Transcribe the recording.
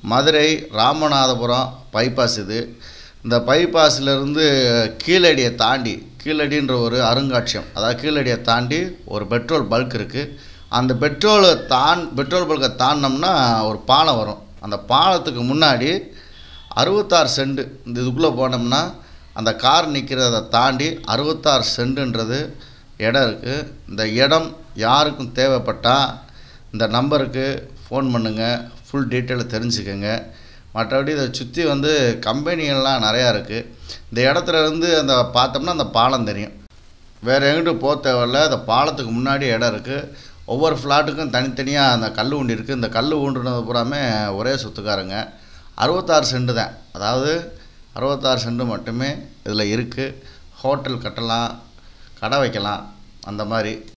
Madurai Ramanathapuram bypass இது இந்த பைபாஸ்லேருந்து கீழடியை தாண்டி கீழடின்ற ஒரு அருங்காட்சியம் அதாவது கீழடியை தாண்டி ஒரு பெட்ரோல் பல்க் இருக்குது அந்த பெட்ரோலை தான் பெட்ரோல் பல்கை தாண்டினோம்னா ஒரு பாலம் வரும் அந்த பாலத்துக்கு முன்னாடி அறுபத்தாறு சென்ட் இந்த இதுக்குள்ளே போனோம்னா அந்த கார் நிற்கிறத தாண்டி அறுபத்தாறு சென்ட்டுன்றது இடம் இருக்குது இந்த இடம் யாருக்கும் தேவைப்பட்டால் இந்த நம்பருக்கு ஃபோன் பண்ணுங்கள் ஃபுல் டீட்டெயிலை தெரிஞ்சுக்கங்க மற்றபடி இதை சுற்றி வந்து கம்பெனிகள்லாம் நிறையா இருக்குது இந்த இடத்துல இருந்து அந்த பார்த்தோம்னா அந்த பாலம் தெரியும் வேறு எங்கிட்டும் போக தேவையில்ல அந்த பாலத்துக்கு முன்னாடி இடம் இருக்குது ஒவ்வொரு ஃப்ளாட்டுக்கும் தனித்தனியாக அந்த கல் ஊண்டி இருக்குது இந்த கல் ஊண்டுனது பூராமே ஒரே சொத்துக்காரங்க அறுபத்தாறு சென்ட்டு தான் அதாவது அறுபத்தாறு சென்ட் மட்டுமே இதில் இருக்குது ஹோட்டல் கட்டலாம் கடை வைக்கலாம் அந்த மாதிரி